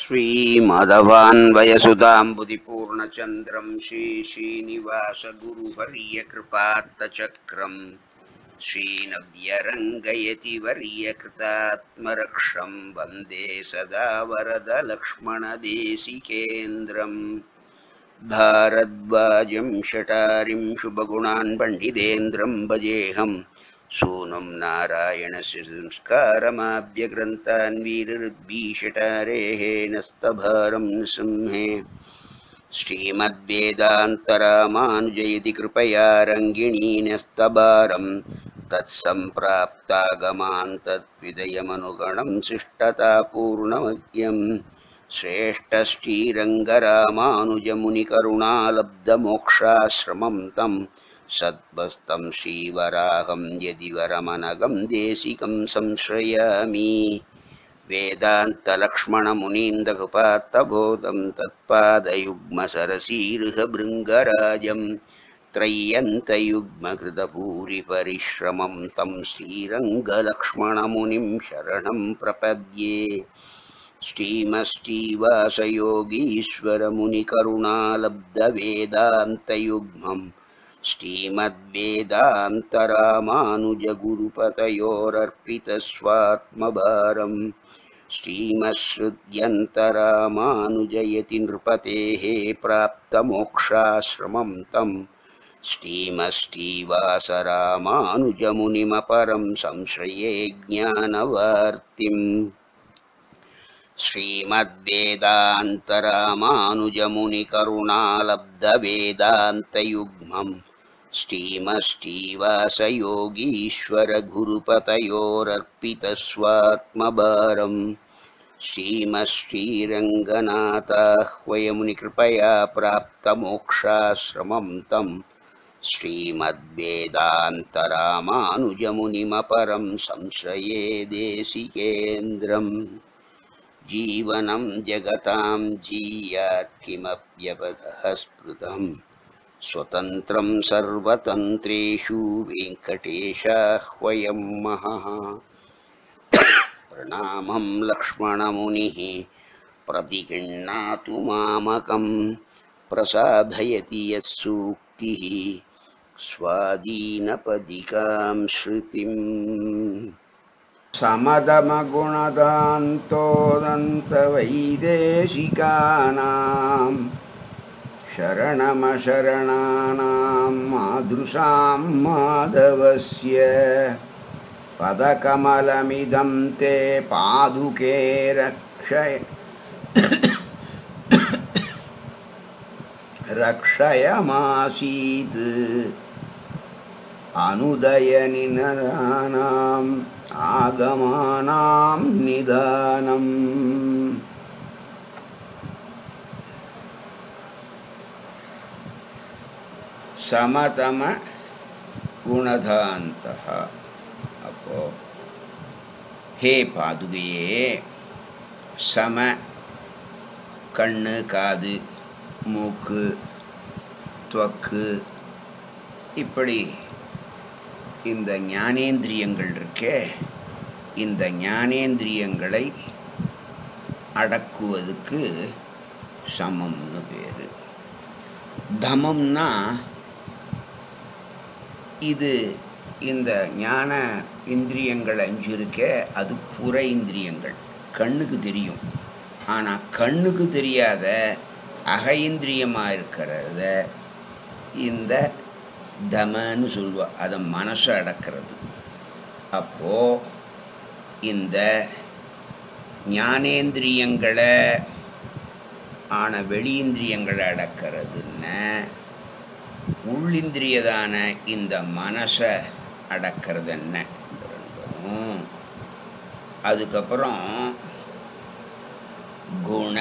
श्रीमाधवान्वयसुधाम्बुधिपूर्णचन्द्रं श्रीश्रीनिवासगुरुवर्यकृपात्तचक्रम् श्रीनव्यरङ्गयति वर्यकृतात्मरक्षं वन्दे सदा वरदलक्ष्मणदेशिकेन्द्रम् भारद्वाजं शटारिं शुभगुणान् पण्डितेन्द्रं भजेऽहं सूनुं नारायणस्य संस्कारमाभ्यग्रन्थान् वीररुद्भीषटारेः नस्तभारं नृसिंहे श्रीमद्वेदान्तरामानुजयति कृपया रङ्गिणी नस्तभारं तत्सम्प्राप्तागमान् तद्विदयमनुगणं शिष्टतापूर्णमज्ञम् श्रेष्ठश्रीरङ्गरामानुजमुनिकरुणालब्धमोक्षाश्रमं तं सद्वस्तं श्रीवराहं यदि वरमनगं देशिकं संश्रयामि वेदान्तलक्ष्मणमुनीन्दकृपात्तबोधं तत्पादयुग्मसरसीरुहभृङ्गराजं त्रय्यन्तयुग्मकृतभूरिपरिश्रमं तं श्रीरङ्गलक्ष्मणमुनिं शरणं प्रपद्ये श्रीमश्रीवासयोगीश्वरमुनिकरुणालब्धवेदान्तयुग्मं श्रीमद्वेदान्तरामानुजगुरुपतयोरर्पितस्वात्मभारं श्रीमश्रुत्यन्तरामानुजयति नृपतेः प्राप्तमोक्षाश्रमं तं श्रीमश्रीवासरामानुजमुनिमपरं संश्रये ज्ञानवार्तिम् श्रीमद्वेदान्तरामानुजमुनिकरुणालब्धवेदान्तयुग्मं श्रीमश्रीवासयोगीश्वरगुरुपतयोरर्पितस्वात्मभारं श्रीमश्रीरङ्गनाथाह्वयमुनिकृपया प्राप्तमोक्षाश्रमं तं श्रीमद्वेदान्तरामानुजमुनिमपरं संश्रये देशिकेन्द्रम् जीवनं जगतां जीयात् किमप्यपदः स्मृतं स्वतन्त्रं सर्वतन्त्रेषु वेङ्कटेशाह्वयं महः प्रणामं लक्ष्मणमुनिः प्रतिगृह्णातु मामकं प्रसादयति यः सूक्तिः स्वादीनपदिकां श्रुतिम् समदमगुणदान्तोदन्तवैदेशिकानां शरणमशरणानां मादृशां माधवस्य पदकमलमिदं ते पादुके रक्षय रक्षयमासीत् अनुदयनिनदानाम् आगमानां निधानम् சமதம குணதாந்தः அப்போ ஹே பாதுகையே சம கண்ணு காது மூக்கு துவக்கு இப்படி இந்த ஞானேந்திரியங்கள் இருக்கே இந்த ஞானேந்திரியங்களை அடக்குவதுக்கு சமம்னு பேர் தமம்னா இது இந்த ஞான இந்திரியங்கள் அஞ்சு இருக்கே அது புற இந்திரியங்கள் கண்ணுக்கு தெரியும் ஆனால் கண்ணுக்கு தெரியாத அக இந்திரியமாக இருக்கிறத இந்த தமன்னு சொல்லுவா அதை மனசை அடக்கிறது அப்போது இந்த ஞானேந்திரியங்களை ஆன வெளியிந்திரியங்களை அடக்கிறதுன்னு உள்ளிந்திரியதான இந்த மனசை அடக்கிறது என்ன இந்த ரெண்டும் அதுக்கப்புறம் குண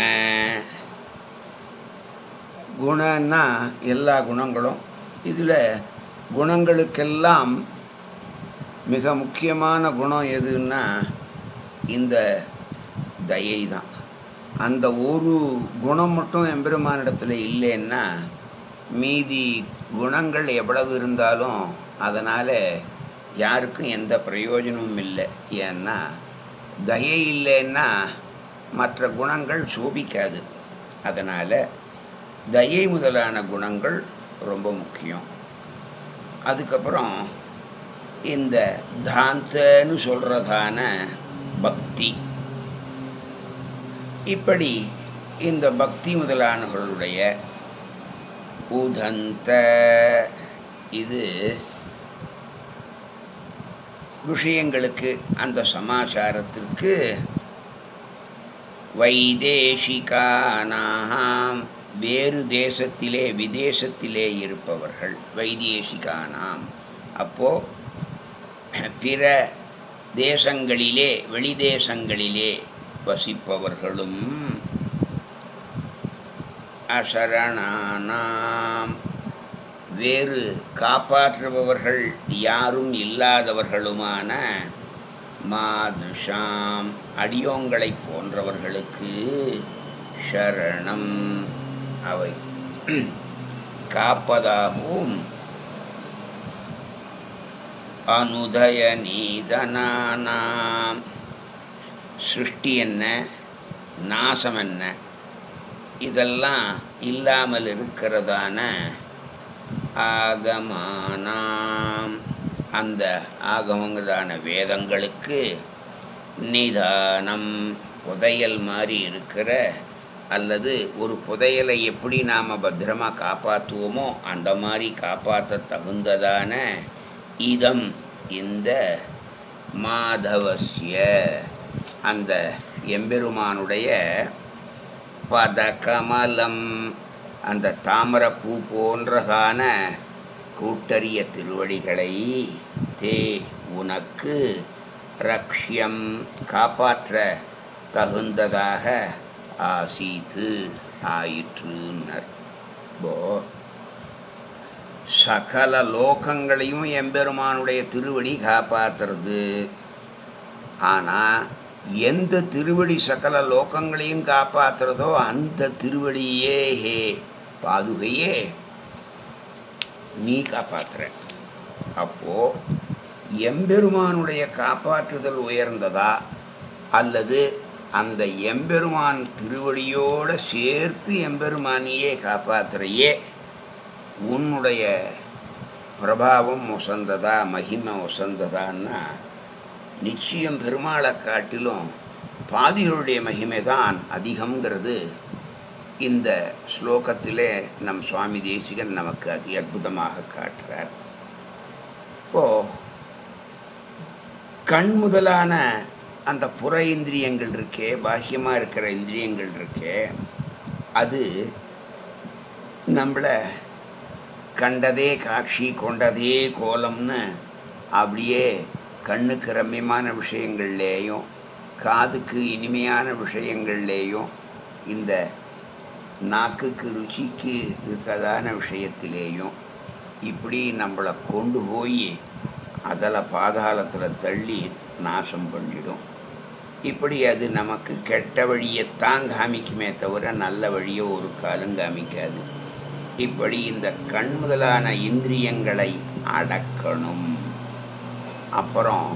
குணன்னா எல்லா குணங்களும் இதில் குணங்களுக்கெல்லாம் மிக முக்கியமான குணம் எதுன்னா இந்த தயை தான் அந்த ஒரு குணம் மட்டும் எம்பெருமானிடத்தில் இல்லைன்னா மீதி குணங்கள் எவ்வளவு இருந்தாலும் அதனால் யாருக்கும் எந்த பிரயோஜனமும் இல்லை ஏன்னா தயை இல்லைன்னா மற்ற குணங்கள் சோபிக்காது அதனால் தயை முதலான குணங்கள் ரொம்ப முக்கியம் அதுக்கப்புறம் இந்த தாந்தன்னு சொல்கிறதான பக்தி இப்படி இந்த பக்தி முதலானவர்களுடைய உதந்த இது விஷயங்களுக்கு அந்த சமாச்சாரத்திற்கு வைதேசிகானாம் வேறு தேசத்திலே விதேசத்திலே இருப்பவர்கள் வைதேசிகானாம் அப்போ பிற தேசங்களிலே வெளிதேசங்களிலே வசிப்பவர்களும் அசரணானாம் வேறு காப்பாற்றுபவர்கள் யாரும் இல்லாதவர்களுமான மாதுஷாம் அடியோங்களை போன்றவர்களுக்கு சரணம் அவை காப்பதாகவும் அனுதய நீதனானாம் சிருஷ்டி என்ன நாசம் என்ன இதெல்லாம் இல்லாமல் இருக்கிறதான ஆகமானாம் அந்த ஆகமங்களான வேதங்களுக்கு நிதானம் புதையல் மாதிரி இருக்கிற அல்லது ஒரு புதையலை எப்படி நாம் பத்திரமாக காப்பாற்றுவோமோ அந்த மாதிரி காப்பாற்ற தகுந்ததான இதம் இந்த மாதவசிய அந்த எம்பெருமானுடைய பதகமலம் அந்த தாமரப்பூ போன்றதான கூட்டறிய திருவடிகளை தே உனக்கு ரக்ஷ்யம் காப்பாற்ற தகுந்ததாக ஆசீத்து ஆயிற்றுன்னர் போ சகல லோகங்களையும் எம்பெருமானுடைய திருவடி காப்பாற்றுறது ஆனால் எந்த திருவடி சகல லோகங்களையும் காப்பாற்றுறதோ அந்த திருவடியே ஹே பாதுகையே நீ காப்பாற்றுற அப்போ எம்பெருமானுடைய காப்பாற்றுதல் உயர்ந்ததா அல்லது அந்த எம்பெருமான் திருவடியோடு சேர்த்து எம்பெருமானியே காப்பாற்றுறையே உன்னுடைய பிரபாவம் உசந்ததா மகிமை உசந்ததான்னா நிச்சயம் பெருமாளை காட்டிலும் பாதிகளுடைய மகிமை தான் அதிகங்கிறது இந்த ஸ்லோகத்திலே நம் சுவாமி தேசிகன் நமக்கு அதி அற்புதமாக காட்டுறார் இப்போ கண் முதலான அந்த புற இந்திரியங்கள் இருக்கே பாக்கியமாக இருக்கிற இந்திரியங்கள் இருக்கே அது நம்மளை கண்டதே காட்சி கொண்டதே கோலம்னு அப்படியே கண்ணுக்கு ரம்யமான விஷயங்கள்லேயும் காதுக்கு இனிமையான விஷயங்கள்லேயும் இந்த நாக்குக்கு ருச்சிக்கு இருக்கிறதான விஷயத்திலேயும் இப்படி நம்மளை கொண்டு போய் அதில் பாதாளத்தில் தள்ளி நாசம் பண்ணிடும் இப்படி அது நமக்கு கெட்ட வழியைத்தான் காமிக்குமே தவிர நல்ல வழியை ஒரு காலம் காமிக்காது இப்படி இந்த கண் முதலான இந்திரியங்களை அடக்கணும் அப்புறம்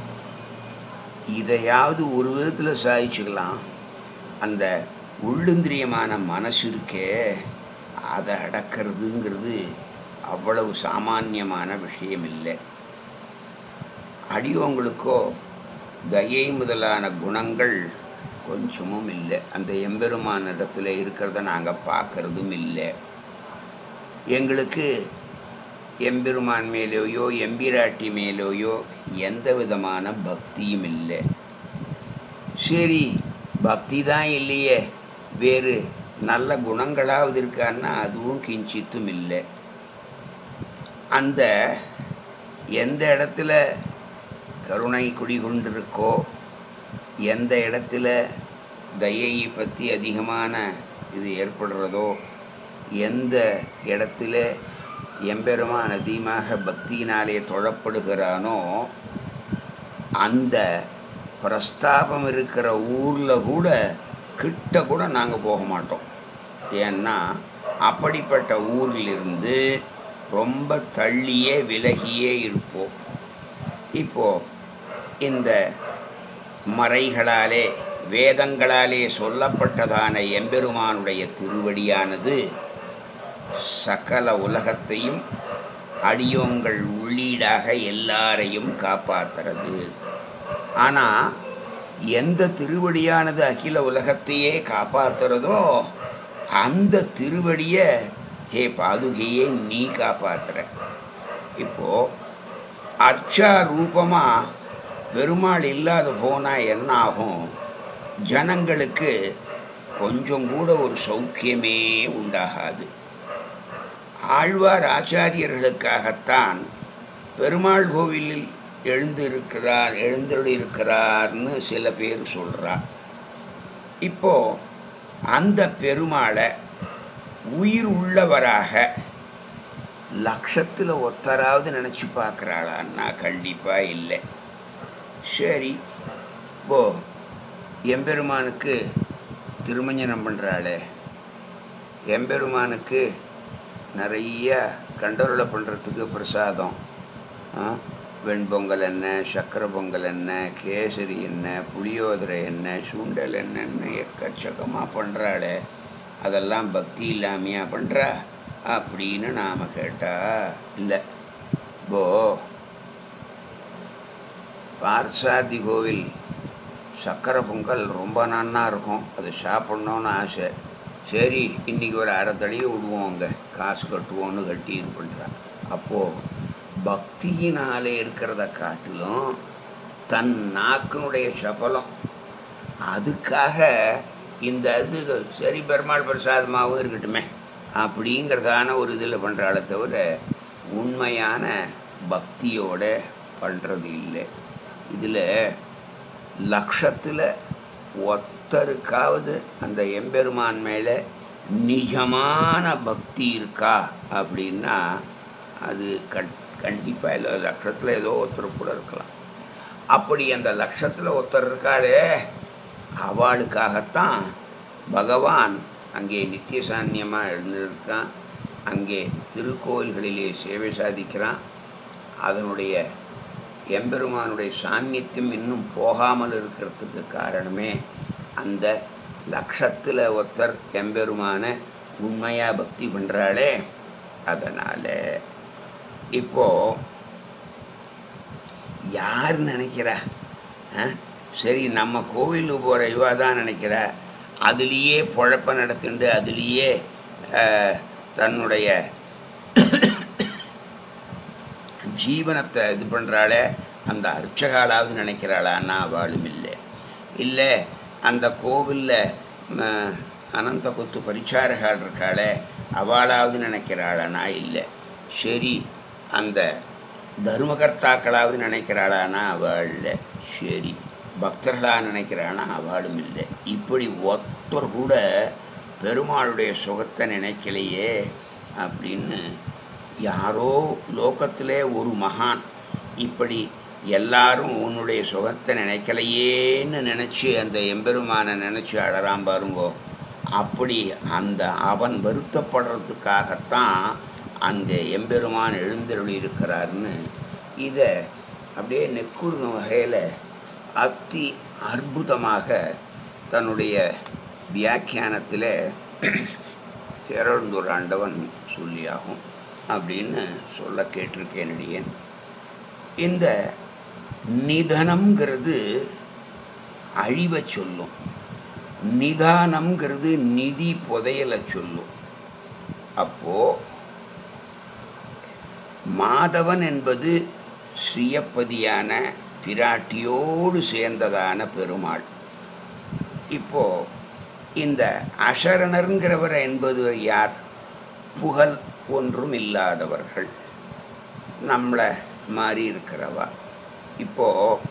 இதையாவது ஒரு விதத்தில் சாதிச்சுக்கலாம் அந்த உள்ளிந்திரியமான மனசு இருக்கே அதை அடக்கிறதுங்கிறது அவ்வளவு சாமானியமான விஷயம் இல்லை அடியோங்களுக்கோ தயை முதலான குணங்கள் கொஞ்சமும் இல்லை அந்த எம்பெருமான இடத்துல இருக்கிறத நாங்கள் பார்க்கறதும் இல்லை எங்களுக்கு எம்பெருமான் மேலேயோ எம்பிராட்டி மேலேயோ எந்த விதமான பக்தியும் இல்லை சரி பக்தி தான் இல்லையே வேறு நல்ல குணங்களாவது இருக்கான்னா அதுவும் கிஞ்சித்தும் இல்லை அந்த எந்த இடத்துல கருணை குடிகொண்டிருக்கோ எந்த இடத்துல தயை பற்றி அதிகமான இது ஏற்படுறதோ எந்த இடத்துல எம்பெருமான் அதிகமாக பக்தியினாலே தொழப்படுகிறானோ அந்த பிரஸ்தாபம் இருக்கிற ஊரில் கூட கிட்ட கூட நாங்கள் போக மாட்டோம் ஏன்னா அப்படிப்பட்ட ஊரிலிருந்து ரொம்ப தள்ளியே விலகியே இருப்போம் இப்போ இந்த மறைகளாலே வேதங்களாலே சொல்லப்பட்டதான எம்பெருமானுடைய திருவடியானது சகல உலகத்தையும் அடியோங்கள் உள்ளீடாக எல்லாரையும் காப்பாத்துறது ஆனால் எந்த திருவடியானது அகில உலகத்தையே காப்பாத்துறதோ அந்த திருவடியை ஹே பாதுகையே நீ காப்பாத்துற இப்போ அர்ச்சா ரூபமாக பெருமாள் இல்லாத போனால் என்ன ஆகும் ஜனங்களுக்கு கொஞ்சம் கூட ஒரு சௌக்கியமே உண்டாகாது ஆழ்வார் ஆச்சாரியர்களுக்காகத்தான் பெருமாள் கோவிலில் எழுந்திருக்கிறார் எழுந்தருளிருக்கிறார்னு சில பேர் சொல்கிறார் இப்போ அந்த பெருமாளை உயிர் உள்ளவராக லட்சத்தில் ஒத்தராவது நினச்சி பார்க்குறாளான்னா கண்டிப்பாக இல்லை சரி போ எம்பெருமானுக்கு திருமஞ்சனம் பண்ணுறாளே எம்பெருமானுக்கு நிறைய கண்டருளை பண்ணுறதுக்கு பிரசாதம் ஆ, வெண்பொங்கல் என்ன சக்கரை பொங்கல் என்ன கேசரி என்ன புளியோதரை என்ன சுண்டல் என்னன்னு எக்கச்சக்கமாக பண்ணுறாளே அதெல்லாம் பக்தி இல்லாமையா பண்ணுறா அப்படின்னு நாம் கேட்டா இல்லை போ பார்சாதி கோவில் சக்கரை பொங்கல் ரொம்ப நன்னா இருக்கும் அது சாப்பிட்ணுன்னு ஆசை சரி இன்னைக்கு ஒரு அரை தடியை விடுவோம் அங்கே காசு கட்டுவோன்னு கட்டி இது பண்ணுறான் அப்போது பக்தியினாலே இருக்கிறத காட்டிலும் தன் நாக்கினுடைய சபலம் அதுக்காக இந்த இது சரி பெருமாள் பிரசாதமாகவும் இருக்கட்டுமே அப்படிங்கிறதான ஒரு இதில் பண்ணுறாளே தவிர உண்மையான பக்தியோட பண்ணுறது இல்லை இதில் லட்சத்தில் ஒத்தருக்காவது அந்த எம்பெருமான் மேலே நிஜமான பக்தி இருக்கா அப்படின்னா அது கண் கண்டிப்பாக இல்லை லட்சத்தில் ஏதோ ஒருத்தர் கூட இருக்கலாம் அப்படி அந்த லட்சத்தில் ஒருத்தர் இருக்காளே அவளுக்காகத்தான் பகவான் அங்கே நித்திய சாநியமாக எழுந்திருக்கான் அங்கே திருக்கோயில்களிலே சேவை சாதிக்கிறான் அதனுடைய எம்பெருமானுடைய சாநித்தியம் இன்னும் போகாமல் இருக்கிறதுக்கு காரணமே அந்த லட்சத்தில் ஒருத்தர் எம்பெருமான உண்மையாக பக்தி பண்ணுறாளே அதனால் இப்போ யார் நினைக்கிறா ஆ? சரி நம்ம கோவிலுக்கு போகிற இவா தான் நினைக்கிறா அதுலேயே பொழப்ப நடத்திண்டு அதுலேயே அஹ், தன்னுடைய ஜீவனத்தை இது பண்ணுறாளே அந்த அர்ச்சகாலாவது நினைக்கிறாளான்னா அவளும் இல்லை இல்லை அந்த கோவிலில் அனந்த குத்து பரிச்சாரகால் இருக்காளே அவளாவது நினைக்கிறாளானா இல்லை சரி அந்த தர்மகர்த்தாக்களாவது நினைக்கிறாளானா அவள் இல்லை சரி பக்தர்களாக நினைக்கிறானா அவளும் இல்லை இப்படி ஒருத்தர் கூட பெருமாளுடைய சுகத்தை நினைக்கலையே அப்படின்னு யாரோ லோகத்திலே ஒரு மகான் இப்படி எல்லாரும் உன்னுடைய சுகத்தை நினைக்கலையேன்னு நினச்சி அந்த எம்பெருமானை நினச்சி அழறான் பாருங்கோ அப்படி அந்த அவன் வருத்தப்படுறதுக்காகத்தான் அங்கே எம்பெருமான் எழுந்தருளி இருக்கிறார்னு இதை அப்படியே நெக்குறும் வகையில் அத்தி அற்புதமாக தன்னுடைய வியாக்கியானத்தில் தேரழுந்தூர் ஆண்டவன் சொல்லியாகும் அப்படின்னு சொல்ல கேட்டிருக்கேன் அடியேன் இந்த நிதனம்ங்கிறது அழிவை சொல்லும் நிதானம்ங்கிறது நிதி புதையலை சொல்லும் அப்போ மாதவன் என்பது ஸ்ரீயப்பதியான பிராட்டியோடு சேர்ந்ததான பெருமாள் இப்போ இந்த அசரணர்ங்கிறவர் என்பது யார் புகழ் ஒன்றும் இல்லாதவர்கள் நம்மளை மாறி இருக்கிறவா இப்போ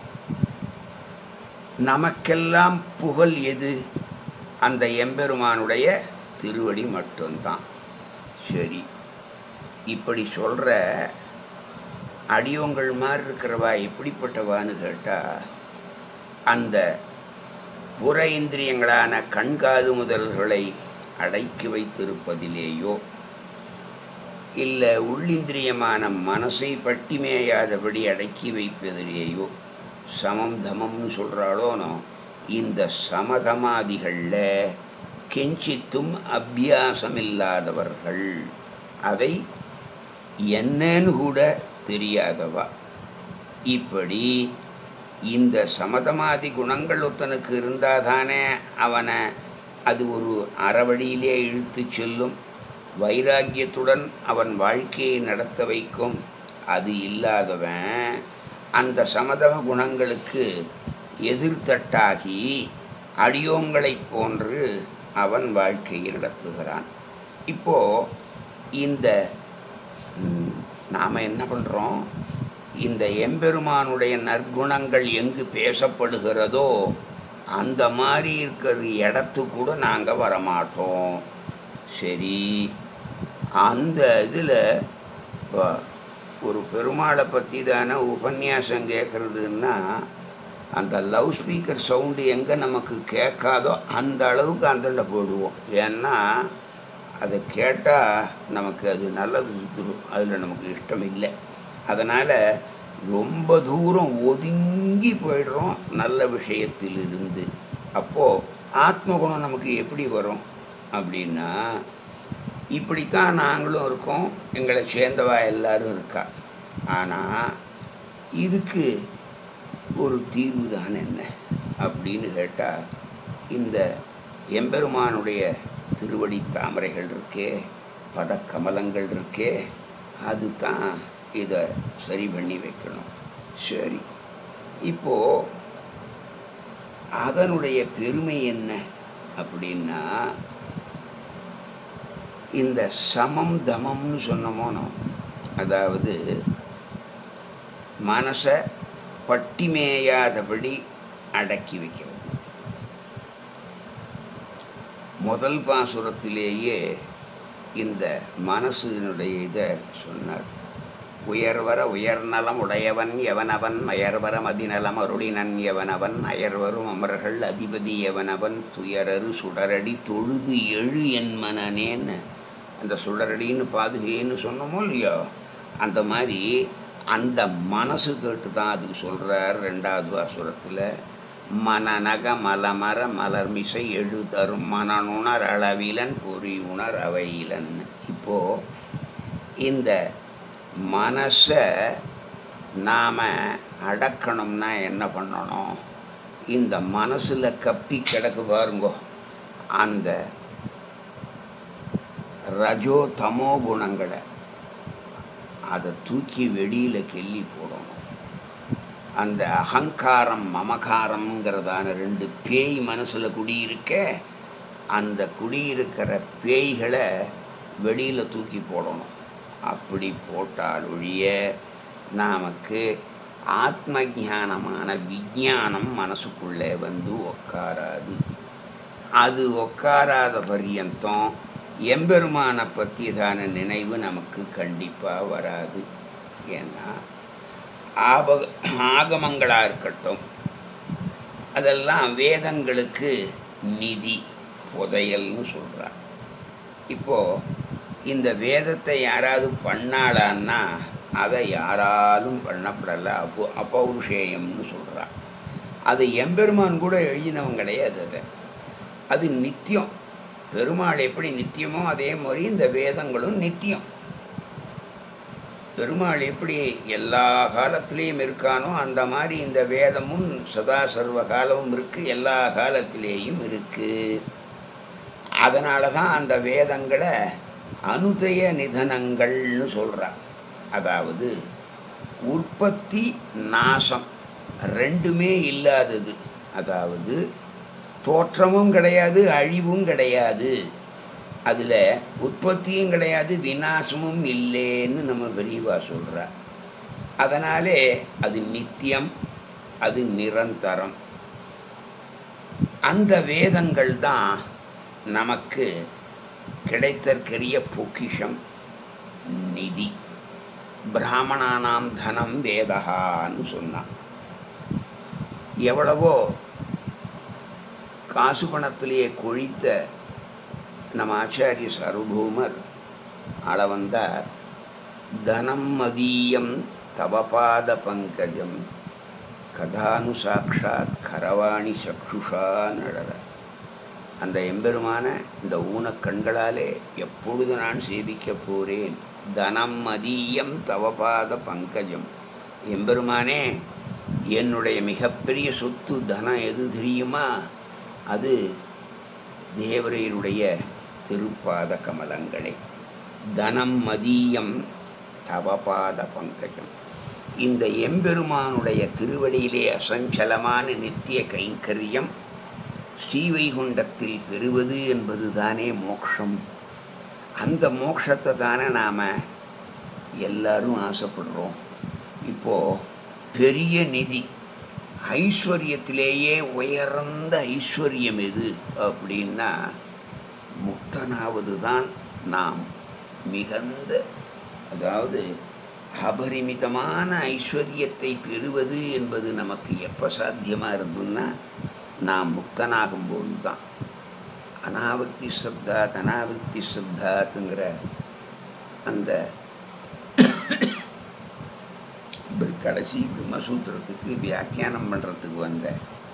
நமக்கெல்லாம் புகழ் எது அந்த எம்பெருமானுடைய திருவடி மட்டும்தான் சரி இப்படி சொல்கிற அடியோங்கள் மாதிரி இருக்கிறவா எப்படிப்பட்டவான்னு கேட்டால் அந்த புற இந்திரியங்களான கண்காது முதல்களை அடக்கி வைத்திருப்பதிலேயோ இல்லை உள்ளிந்திரியமான மனசை பட்டிமேயாதபடி அடக்கி வைப்பதிலேயோ சமம் தமம்னு சொல்கிறாளோனோ இந்த சமதமாதிகளில் கெஞ்சித்தும் அபியாசமில்லாதவர்கள் அதை என்னன்னு கூட தெரியாதவா இப்படி இந்த சமதமாதி குணங்கள் ஒருத்தனுக்கு இருந்தால் தானே அவனை அது ஒரு அறவழியிலே இழுத்து செல்லும் வைராக்கியத்துடன் அவன் வாழ்க்கையை நடத்த வைக்கும் அது இல்லாதவன் அந்த சமதம குணங்களுக்கு எதிர்த்தட்டாகி அடியோங்களைப் போன்று அவன் வாழ்க்கையை நடத்துகிறான் இப்போது இந்த நாம் என்ன பண்ணுறோம் இந்த எம்பெருமானுடைய நற்குணங்கள் எங்கு பேசப்படுகிறதோ அந்த மாதிரி இருக்கிற இடத்துக்கு கூட நாங்கள் வரமாட்டோம் சரி அந்த இதில் ஒரு பெருமாளை பற்றி தானே உபன்யாசம் கேட்குறதுன்னா அந்த லவுட் ஸ்பீக்கர் சவுண்டு எங்கே நமக்கு கேட்காதோ அந்த அளவுக்கு அந்தண்ட போடுவோம் ஏன்னா அதை கேட்டால் நமக்கு அது நல்லது சுத்துரும் அதில் நமக்கு இஷ்டம் இல்லை அதனால் ரொம்ப தூரம் ஒதுங்கி போயிடுறோம் நல்ல விஷயத்திலிருந்து அப்போது ஆத்மகுணம் நமக்கு எப்படி வரும் அப்படின்னா இப்படித்தான் நாங்களும் இருக்கோம் எங்களை சேர்ந்தவா எல்லாரும் இருக்கா ஆனால் இதுக்கு ஒரு தீர்வு தான் என்ன அப்படின்னு கேட்டால் இந்த எம்பெருமானுடைய திருவடி தாமரைகள் இருக்கே பதக்கமலங்கள் இருக்கே அது தான் இதை சரி பண்ணி வைக்கணும் சரி இப்போது அதனுடைய பெருமை என்ன அப்படின்னா இந்த சமம் தமம்னு சொன்னமோனோ அதாவது மனசை பட்டிமேயாதபடி அடக்கி வைக்கிறது முதல் பாசுரத்திலேயே இந்த மனசினுடைய இதை சொன்னார் உயர்வர உயர்நலம் உடையவன் எவனவன் அயர்வர மதிநலம் அருளினன் எவனவன் அயர்வரும் அமர்கள் அதிபதி எவனவன் துயரரு சுடரடி தொழுது எழு என் மனநேன்னு அந்த சுடரடின்னு பாதுகைன்னு சொன்னோமோ இல்லையோ அந்த மாதிரி அந்த மனசு கேட்டு தான் அதுக்கு சொல்கிறார் ரெண்டாவது வாசுரத்தில் மனநக மலமர மலர்மிசை எழுதரும் மனனுணர் அளவிலன் பொறி உணர் அவையிலன் இப்போது இந்த மனசை நாம் அடக்கணும்னா என்ன பண்ணணும் இந்த மனசில் கப்பி கிடக்கு பாருங்கோ அந்த ரஜோ தமோ குணங்களை அதை தூக்கி வெளியில் கெல்லி போடணும் அந்த அகங்காரம் மமகாரம்ங்கிறதான ரெண்டு பேய் மனசில் குடியிருக்க அந்த குடியிருக்கிற பேய்களை வெளியில் தூக்கி போடணும் அப்படி போட்டால் ஒழிய நமக்கு ஆத்ம ஞானமான விஞ்ஞானம் மனசுக்குள்ளே வந்து உக்காராது அது உக்காராத பர்யந்தம் எம்பெருமானை பற்றியதான நினைவு நமக்கு கண்டிப்பாக வராது ஏன்னா ஆபக ஆகமங்களாக இருக்கட்டும் அதெல்லாம் வேதங்களுக்கு நிதி புதையல்னு சொல்கிறார் இப்போது இந்த வேதத்தை யாராவது பண்ணாளான்னா அதை யாராலும் பண்ணப்படலை அப்போ அப்பௌருஷேயம்னு சொல்கிறான் அது எம்பெருமான் கூட எழுதினவன் கிடையாது அதை அது நித்தியம் பெருமாள் எப்படி நித்தியமோ அதே மாதிரி இந்த வேதங்களும் நித்தியம் பெருமாள் எப்படி எல்லா காலத்திலேயும் இருக்கானோ அந்த மாதிரி இந்த வேதமும் சதா சர்வ காலமும் இருக்குது எல்லா காலத்திலேயும் இருக்குது அதனால தான் அந்த வேதங்களை அனுதய நிதனங்கள்னு சொல்கிறார் அதாவது உற்பத்தி நாசம் ரெண்டுமே இல்லாதது அதாவது தோற்றமும் கிடையாது அழிவும் கிடையாது அதில் உற்பத்தியும் கிடையாது விநாசமும் இல்லைன்னு நம்ம பெரியவா சொல்கிறார் அதனாலே அது நித்தியம் அது நிரந்தரம் அந்த வேதங்கள் தான் நமக்கு கிடைத்தற்கரிய பொக்கிஷம் நிதி பிராமணானாம் தனம் வேதகான்னு சொன்னான் எவ்வளவோ காசு பணத்திலேயே கொழித்த நம்ம ஆச்சாரிய சர்வபூமர் அளவந்தார் தனம் மதீயம் தவபாத பங்கஜம் கதானு சாட்சாத் கரவாணி சக்ஷுஷா நடர அந்த எம்பெருமான இந்த ஊனக் கண்களாலே எப்பொழுது நான் சேவிக்கப் போறேன் தனம் மதியம் தவபாத பங்கஜம் எம்பெருமானே என்னுடைய மிகப்பெரிய சொத்து தனம் எது தெரியுமா அது தேவரையருடைய திருப்பாத கமலங்களே தனம் மதியம் தவபாத பங்கஜம் இந்த எம்பெருமானுடைய திருவடியிலே அசஞ்சலமான நித்திய கைங்கரியம் ஸ்ரீவைகுண்டத்தில் பெறுவது என்பது தானே மோக்ஷம் அந்த மோட்சத்தை தானே நாம் எல்லாரும் ஆசைப்படுறோம் இப்போது பெரிய நிதி ஐஸ்வர்யத்திலேயே உயர்ந்த ஐஸ்வர்யம் எது அப்படின்னா முக்தனாவது தான் நாம் மிகுந்த அதாவது அபரிமிதமான ஐஸ்வர்யத்தை பெறுவது என்பது நமக்கு எப்போ சாத்தியமாக இருந்ததுன்னா நாம் முக்தனாகும்போது தான் அனாவர்த்தி சப்தாத் அனாவர்த்தி சப்தாத்துங்கிற அந்த பிர- கடைசி பிரம்மசூத்திரத்துக்கு வியாக்கியானம் பண்ணுறதுக்கு வந்த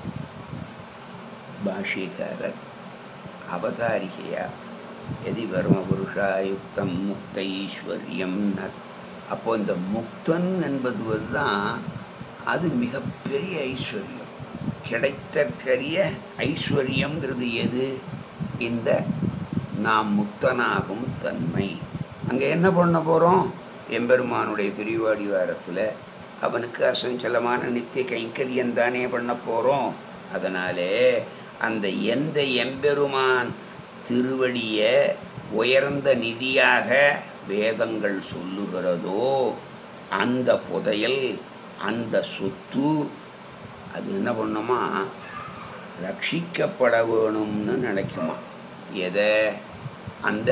பாஷ்யக்காரர் அவதாரிகையா எதி பரமபுருஷா யுக்தம் முக்த ஈஸ்வர்யம் அப்போ இந்த முக்தன் என்பது தான் அது மிகப்பெரிய ஐஸ்வர்யம் கிடைத்தற்கரிய ஐஸ்வர்யங்கிறது எது இந்த நாம் முக்தனாகும் தன்மை அங்கே என்ன பண்ண போகிறோம் எம்பெருமானுடைய திருவாடிவாரத்தில் அவனுக்கு அசஞ்சலமான நித்திய கைங்கரியம் தானே பண்ண போகிறோம் அதனாலே அந்த எந்த எம்பெருமான் திருவடிய உயர்ந்த நிதியாக வேதங்கள் சொல்லுகிறதோ அந்த புதையல் அந்த சொத்து அது என்ன பண்ணுமா ரட்சிக்கப்பட வேணும்னு நினைக்குமா எதை அந்த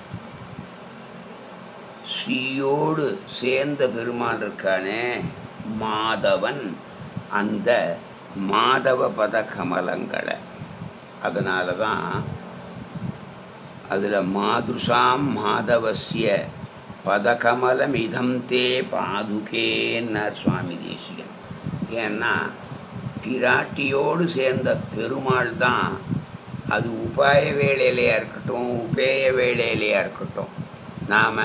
ஸ்ரீயோடு சேர்ந்த பெருமான் இருக்கானே மாதவன் அந்த மாதவ பத கமலங்களை அதனால தான் அதில் மாதுஷாம் மாதவசிய பதகமலம் இதம் தே பாதுகேன்னார் சுவாமி தேசிகன் ஏன்னா பிராட்டியோடு சேர்ந்த பெருமாள் தான் அது உபாய வேளையிலையா இருக்கட்டும் உபேய வேளையிலையா இருக்கட்டும் நாம்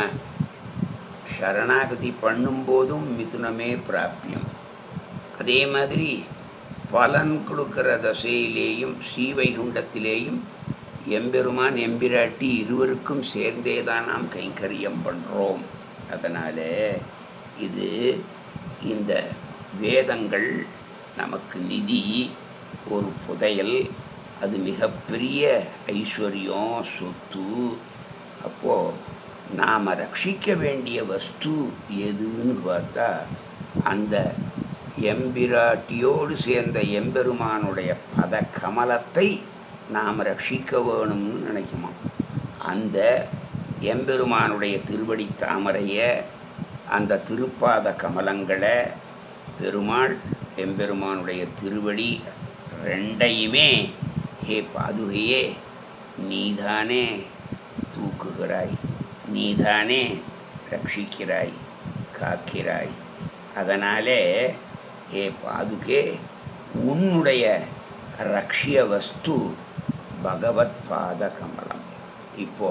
சரணாகதி பண்ணும்போதும் மிதுனமே பிராப்பியம் அதே மாதிரி பலன் கொடுக்கிற தசையிலேயும் ஸ்ரீவைகுண்டத்திலேயும் எம்பெருமான் எம்பிராட்டி இருவருக்கும் சேர்ந்தே தான் நாம் கைங்கரியம் பண்ணுறோம் அதனால் இது இந்த வேதங்கள் நமக்கு நிதி ஒரு புதையல் அது மிகப்பெரிய ஐஸ்வர்யம் சொத்து அப்போது நாம் ரட்சிக்க வேண்டிய வஸ்து எதுன்னு பார்த்தா அந்த எம்பிராட்டியோடு சேர்ந்த எம்பெருமானுடைய பத கமலத்தை நாம் ரட்சிக்க வேணும்னு நினைக்குமா அந்த எம்பெருமானுடைய திருவடி தாமரைய அந்த திருப்பாத கமலங்களை பெருமாள் எம்பெருமானுடைய திருவடி ரெண்டையுமே ஹே பாதுகையே நீதானே தூக்குகிறாய் நீதானே ரட்சிக்கிறாய் காக்கிறாய் அதனாலே ஹே பாதுகே உன்னுடைய ரக்ஷிய வஸ்து பகவத் பாத கமலம் இப்போ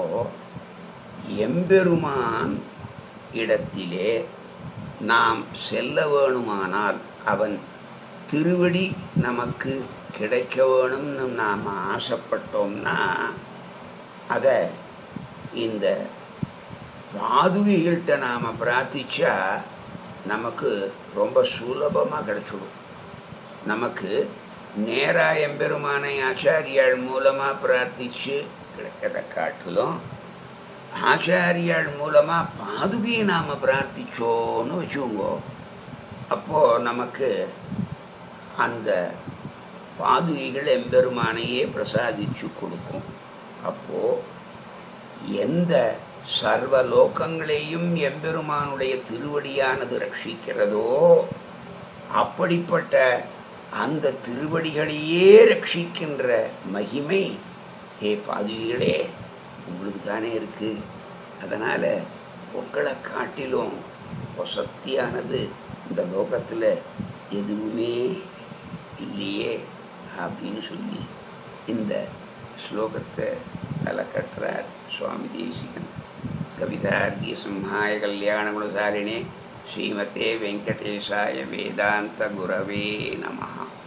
எம்பெருமான் இடத்திலே நாம் செல்ல வேணுமானால் அவன் திருவடி நமக்கு கிடைக்க வேணும்னு நாம் ஆசைப்பட்டோம்னா அதை இந்த பாதுகைகள்கிட்ட நாம் பிரார்த்திச்சா நமக்கு ரொம்ப சுலபமாக கிடச்சிடும் நமக்கு நேராக எம்பெருமானை ஆச்சாரியாள் மூலமாக பிரார்த்திச்சு கிடைக்கிறத காட்டிலும் ஆச்சாரியாள் மூலமாக பாதுகையை நாம் பிரார்த்திச்சோன்னு வச்சுக்கோங்கோ அப்போது நமக்கு அந்த பாதுகைகள் எம்பெருமானையே பிரசாதிச்சு கொடுக்கும் அப்போது எந்த சர்வ லோகங்களையும் எம்பெருமானுடைய திருவடியானது ரட்சிக்கிறதோ அப்படிப்பட்ட அந்த திருவடிகளையே ரட்சிக்கின்ற மகிமை ஹே பாதுகைகளே உங்களுக்கு தானே இருக்குது அதனால் உங்களை காட்டிலும் வசத்தியானது இந்த லோகத்தில் எதுவுமே இல்லையே அப்படின்னு சொல்லி இந்த ஸ்லோகத்தை தலை கட்டுறார் சுவாமி தேசிகன் கவிதார்கிய சிம்ஹாய கல்யாண குணசாலினே ஸ்ரீமதே வெங்கடேஷாய வேதாந்த குரவே நமஹா